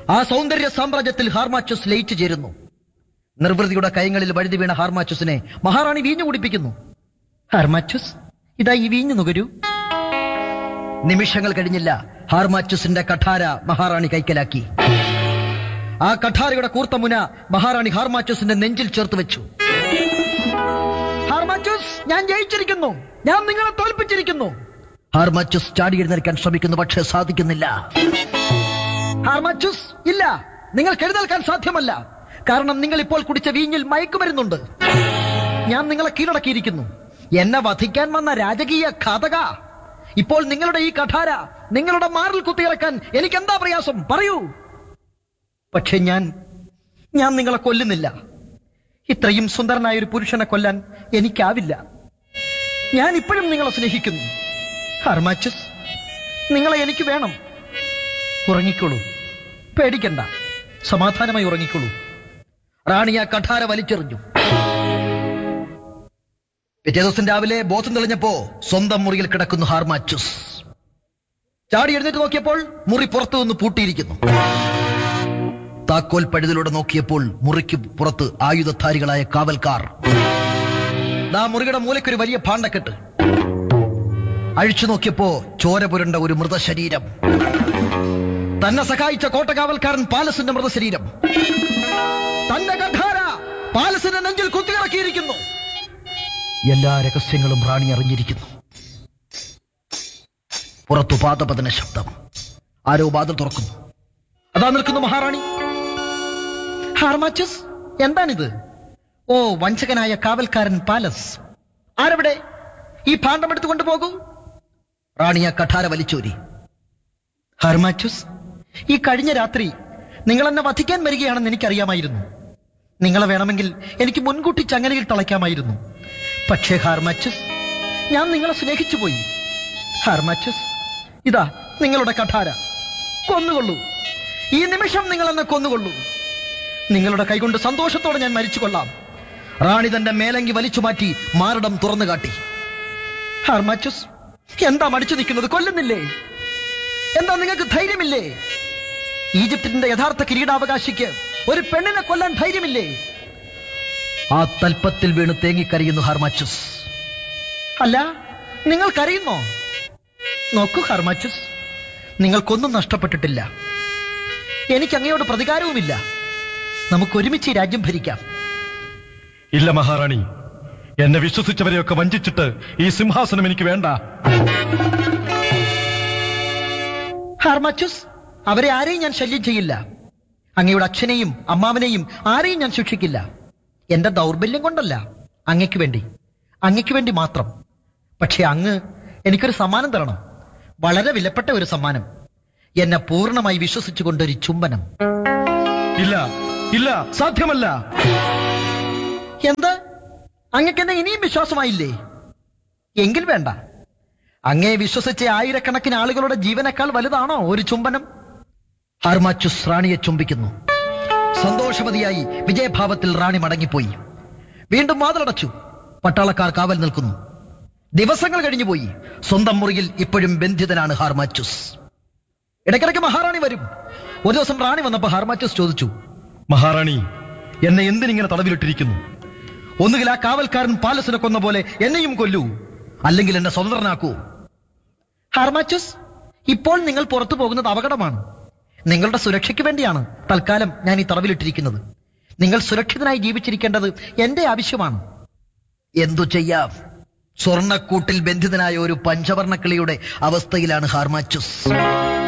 ആ സൗന്ദര്യ സാമ്രാജ്യത്തിൽ ഹാർമാച്ചസ് ലയിച്ചു ചേരുന്നു നിർവൃതിയുടെ കൈകളിൽ വഴുതി വീണ ഹാർമാച്ചസിനെ മഹാറാണി വീഞ്ഞു കുടിപ്പിക്കുന്നു ഹാർമാച്ചസ് ഇതാ ഈ വീഞ്ഞു നുകരൂ നിമിഷങ്ങൾ കഴിഞ്ഞില്ല ഹാർമാച്ചസിന്റെ കഠാര മഹാറാണി കൈക്കലാക്കി ആ കഠാരയുടെ കൂർത്ത മുന മഹാറാണി ഹാർമാച്ചസിന്റെ നെഞ്ചിൽ ചേർത്ത് വെച്ചു ഹാർമാച്ചസ് ഞാൻ ജയിച്ചിരിക്കുന്നു ഞാൻ നിങ്ങളെ തോൽപ്പിച്ചിരിക്കുന്നു ഹാർമാച്ചസ് ചാടി എഴുന്നേൽക്കാൻ ശ്രമിക്കുന്നു പക്ഷേ സാധിക്കുന്നില്ല ഹാർമാച്ചസ് ഇല്ല നിങ്ങൾക്ക് എഴുന്നേൽക്കാൻ സാധ്യമല്ല കാരണം നിങ്ങൾ ഇപ്പോൾ കുടിച്ച വീഞ്ഞിൽ മയക്കുമരുന്നുണ്ട് ഞാൻ നിങ്ങളെ കീഴടക്കിയിരിക്കുന്നു എന്നെ വധിക്കാൻ വന്ന രാജകീയ ഘാതക ഇപ്പോൾ നിങ്ങളുടെ ഈ കഠാര നിങ്ങളുടെ മാറിൽ കുത്തിയിറക്കാൻ എനിക്ക് എന്താ പ്രയാസം പറയൂ പക്ഷെ ഞാൻ ഞാൻ നിങ്ങളെ കൊല്ലുന്നില്ല ഇത്രയും സുന്ദരനായ ഒരു പുരുഷനെ കൊല്ലാൻ എനിക്കാവില്ല ഞാൻ ഇപ്പോഴും നിങ്ങളെ സ്നേഹിക്കുന്നു ഹർമാച്ചസ് നിങ്ങളെ എനിക്ക് വേണം ഉറങ്ങിക്കോളൂ പേടിക്കണ്ട സമാധാനമായി ഉറങ്ങിക്കോളൂ റാണി ആ കഠാര വലിച്ചെറിഞ്ഞു പിറ്റേ ദിവസം രാവിലെ ബോധം തെളിഞ്ഞപ്പോ സ്വന്തം മുറിയിൽ കിടക്കുന്നു ഹാർമാച്ചസ് ചാടി എഴുന്നേറ്റ് നോക്കിയപ്പോൾ മുറി പുറത്തു നിന്ന് പൂട്ടിയിരിക്കുന്നു താക്കോൽ പഴുതിലൂടെ നോക്കിയപ്പോൾ മുറിക്ക് പുറത്ത് ആയുധധാരികളായ കാവൽക്കാർ ദാ മുറിയുടെ മൂലയ്ക്കൊരു വലിയ ഭാണ്ഡക്കെട്ട് അഴിച്ചു നോക്കിയപ്പോ ചോര പുരണ്ട ഒരു മൃതശരീരം തന്നെ സഹായിച്ച കോട്ടകാവൽക്കാരൻ പാലസിന്റെ മൃതശരീരം തന്റെ കഠാര പാലസിന്റെ നെഞ്ചിൽ കുത്തിയിറക്കിയിരിക്കുന്നു എല്ലാ രഹസ്യങ്ങളും റാണി അറിഞ്ഞിരിക്കുന്നു പുറത്തു പാദപതന ശബ്ദം ആരോ വാതിൽ തുറക്കുന്നു അതാ നിൽക്കുന്നു മഹാറാണി ഹാർമാച്ചസ് എന്താണിത് ഓ വഞ്ചകനായ കാവൽക്കാരൻ പാലസ് ആരവിടെ ഈ ഭാണ്ഡം എടുത്തു കൊണ്ടുപോകൂ റാണി ആ കഠാര വലിച്ചൂരി ഹാർമാച്ചസ് ഈ കഴിഞ്ഞ രാത്രി നിങ്ങൾ എന്നെ വധിക്കാൻ വരികയാണെന്ന് എനിക്കറിയാമായിരുന്നു നിങ്ങളെ വേണമെങ്കിൽ എനിക്ക് മുൻകൂട്ടി ചങ്ങലയിൽ തളയ്ക്കാമായിരുന്നു പക്ഷേ ഹാർമാച്ചസ് ഞാൻ നിങ്ങളെ സ്നേഹിച്ചു പോയി ഹാർമാച്ചസ് ഇതാ നിങ്ങളുടെ കഠാര കൊന്നുകൊള്ളൂ ഈ നിമിഷം നിങ്ങൾ എന്നെ കൊന്നുകൊള്ളൂ നിങ്ങളുടെ കൈകൊണ്ട് സന്തോഷത്തോടെ ഞാൻ മരിച്ചു കൊള്ളാം റാണി തന്റെ മേലങ്കി വലിച്ചു മാറ്റി മാരടം തുറന്നു കാട്ടി ഹാർമാച്ചസ് എന്താ മടിച്ചു നിൽക്കുന്നത് കൊല്ലുന്നില്ലേ എന്താ നിങ്ങൾക്ക് ധൈര്യമില്ലേ ഈജിപ്തിന്റെ യഥാർത്ഥ കിരീടാവകാശിക്ക് ഒരു പെണ്ണിനെ കൊല്ലാൻ ധൈര്യമില്ലേ ആ തൽപ്പത്തിൽ വീണ് തേങ്ങിക്കരയുന്നു ഹാർമാച്ചസ് അല്ല നിങ്ങൾ കരയുന്നോ നോക്കൂ ഹാർമാച്ചസ് നിങ്ങൾക്കൊന്നും നഷ്ടപ്പെട്ടിട്ടില്ല എനിക്ക് അങ്ങയോട് പ്രതികാരവുമില്ല നമുക്ക് ഒരുമിച്ച് ഈ രാജ്യം ഭരിക്കാം ഇല്ല മഹാറാണി എന്നെ വിശ്വസിച്ചവരെയൊക്കെ വഞ്ചിച്ചിട്ട് ഈ സിംഹാസനം എനിക്ക് വേണ്ട ഹാർമാച്ചസ് അവരെ ആരെയും ഞാൻ ശല്യം ചെയ്യില്ല അങ്ങയുടെ അച്ഛനെയും അമ്മാവനെയും ആരെയും ഞാൻ ശിക്ഷിക്കില്ല എന്റെ ദൗർബല്യം കൊണ്ടല്ല അങ്ങയ്ക്ക് വേണ്ടി അങ്ങയ്ക്ക് വേണ്ടി മാത്രം പക്ഷെ അങ്ങ് എനിക്കൊരു സമ്മാനം തരണം വളരെ വിലപ്പെട്ട ഒരു സമ്മാനം എന്നെ പൂർണ്ണമായി വിശ്വസിച്ചുകൊണ്ടൊരു ചുംബനം ഇല്ല ഇല്ല സാധ്യമല്ല എന്ത് അങ്ങക്ക് എന്നെ ഇനിയും വിശ്വാസമായില്ലേ എങ്കിൽ വേണ്ട അങ്ങേ വിശ്വസിച്ച ആയിരക്കണക്കിന് ആളുകളുടെ ജീവനേക്കാൾ വലുതാണോ ഒരു ചുംബനം ഹർമാച്ചുസ് റാണിയെ ചുംബിക്കുന്നു സന്തോഷവതിയായി വിജയഭാവത്തിൽ റാണി മടങ്ങിപ്പോയി വീണ്ടും വാതിലടച്ചു പട്ടാളക്കാർ കാവൽ നിൽക്കുന്നു ദിവസങ്ങൾ കഴിഞ്ഞുപോയി സ്വന്തം മുറിയിൽ ഇപ്പോഴും ബന്ധിതനാണ് ഹാർമാച്ചുസ് ഇടയ്ക്കിടയ്ക്ക് മഹാറാണി വരും ഒരു ദിവസം റാണി വന്നപ്പോ ഹാർമാച്ചുസ് ചോദിച്ചു മഹാറാണി എന്നെ എന്തിനിങ്ങനെ തടവിലിട്ടിരിക്കുന്നു ഒന്നുകിൽ ആ കാവൽക്കാരൻ പാലസിനെ കൊന്ന പോലെ എന്നെയും കൊല്ലൂ അല്ലെങ്കിൽ എന്നെ സ്വതന്ത്രനാക്കൂ ഹാർമാച്ചസ് ഇപ്പോൾ നിങ്ങൾ പുറത്തു പോകുന്നത് അപകടമാണ് നിങ്ങളുടെ സുരക്ഷയ്ക്ക് വേണ്ടിയാണ് തൽക്കാലം ഞാൻ ഈ തടവിലിട്ടിരിക്കുന്നത് നിങ്ങൾ സുരക്ഷിതനായി ജീവിച്ചിരിക്കേണ്ടത് എന്റെ ആവശ്യമാണ് എന്തു ചെയ്യാം സ്വർണക്കൂട്ടിൽ ബന്ധിതനായ ഒരു പഞ്ചവർണക്കിളിയുടെ അവസ്ഥയിലാണ് ഹാർമാച്ചുസ്